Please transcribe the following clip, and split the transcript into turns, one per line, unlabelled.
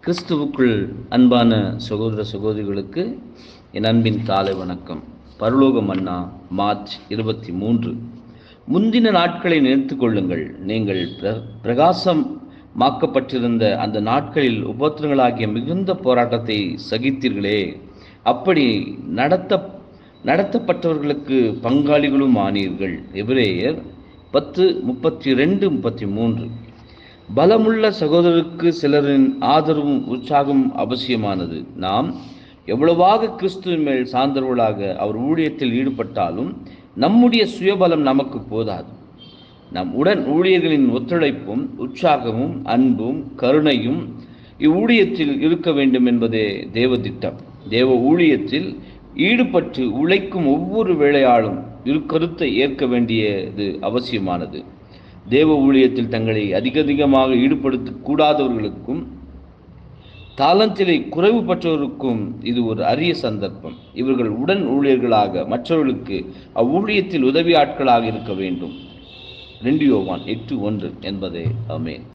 கிறிஸ்துவுக்குள் அன்பான சகோதர சகோதரிகளுக்கு என் அன்பின் காலை வணக்கம் பரலோக மன்னா மார்ச் இருபத்தி மூன்று முந்தின நாட்களை நினைத்து கொள்ளுங்கள் நீங்கள் பிர பிரகாசமாக்கப்பட்டிருந்த அந்த நாட்களில் உபத்திரங்களாகிய மிகுந்த போராட்டத்தை சகித்தீர்களே அப்படி நடத்த நடத்தப்பட்டவர்களுக்கு பங்காளிகளும் ஆனீர்கள் எபிரேயர் பத்து முப்பத்தி ரெண்டு முப்பத்தி மூன்று பலமுள்ள சகோதரருக்கு சிலரின் ஆதரவும் உற்சாகமும் அவசியமானது நாம் எவ்வளவாக கிறிஸ்துவின் மேல் சார்ந்தவர்களாக அவர் ஊழியத்தில் ஈடுபட்டாலும் நம்முடைய சுயபலம் நமக்கு போதாது நம் உடன் ஊழியர்களின் ஒத்துழைப்பும் உற்சாகமும் அன்பும் கருணையும் இவ்வூழியத்தில் இருக்க வேண்டும் என்பதே தேவ திட்டம் தேவ ஊழியத்தில் ஈடுபட்டு உழைக்கும் ஒவ்வொரு வேலையாளும் இரு கருத்தை ஏற்க வேண்டியது அவசியமானது தேவ ஊழியத்தில் தங்களை அதிக அதிகமாக ஈடுபடுத்த கூடாதவர்களுக்கும் தாளந்திலே குறைவுபட்டவருக்கும் இது ஒரு அரிய சந்தர்ப்பம் இவர்கள் உடன் ஊழியர்களாக மற்றவர்களுக்கு அவ்வூழியத்தில் உதவி ஆட்களாக இருக்க வேண்டும் ரெண்டு யோவான் எட்டு ஒன்று என்பதே அமேன்